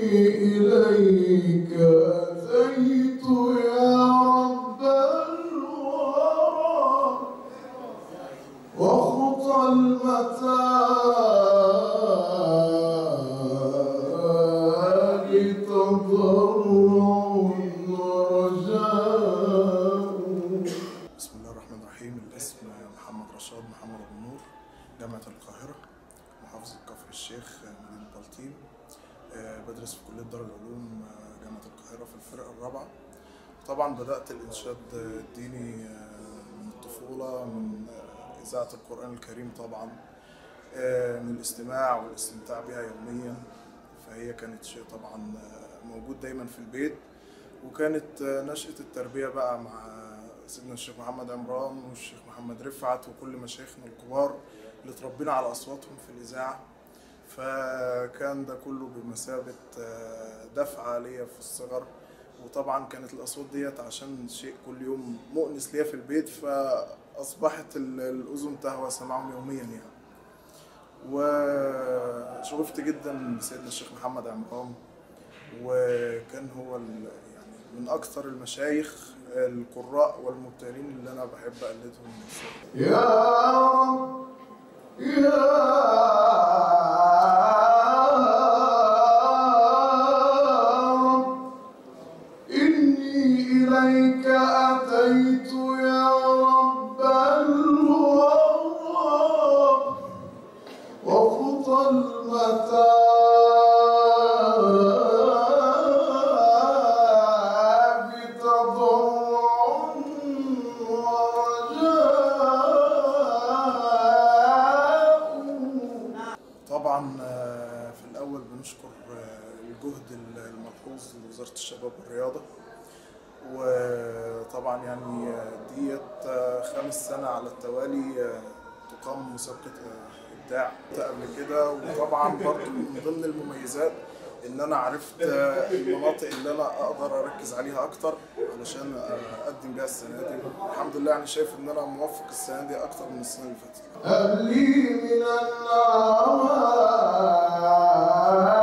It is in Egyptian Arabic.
إليك أتيت يا رب الورى وخطى المتاع تضرع ورجاء بسم الله الرحمن الرحيم الاسم محمد رشاد محمد ابو نور جامعة القاهرة محافظة كفر الشيخ مدينة بلطيم آه، بدرس في كلية دار العلوم آه، جامعة القاهرة في الفرقة الرابعة طبعا بدأت الإنشاد الديني آه، من الطفولة من آه، إذاعة القرآن الكريم طبعا آه، من الاستماع والاستمتاع بها يوميا فهي كانت شيء طبعا آه، موجود دايما في البيت وكانت آه، نشأة التربية بقى مع سيدنا الشيخ محمد عمران والشيخ محمد رفعت وكل مشايخنا الكبار اللي اتربينا على أصواتهم في الإذاعة فكان ده كله بمثابة آه، دفعة ليا في الصغر وطبعا كانت الأصوات ديت عشان شيء كل يوم مؤنس ليا في البيت فأصبحت ال- الأذن تهوى سماعهم يوميا يعني وشغفت جدا سيدنا الشيخ محمد عمران وكان هو ال- يعني من اكثر المشايخ القراء والمبتهلين اللي انا بحب اقلدهم يا رب يا رب إني إليك أتيت يا رب الورى وخطى المتاع بتضرع ورجاء طبعا آه، في الاول بنشكر آه، الجهد الملحوظ لوزاره الشباب والرياضه وطبعا يعني آه، ديت آه، خامس سنه على التوالي آه، تقام مسابقه آه، ابداع قبل كده وطبعا برضو من ضمن المميزات ان انا عرفت آه، المناطق اللي انا اقدر اركز عليها اكتر علشان آه، اقدم بيها السنه دي الحمد لله يعني شايف ان انا موفق السنه دي اكتر من السنه اللي فاتت هب لي من النعماء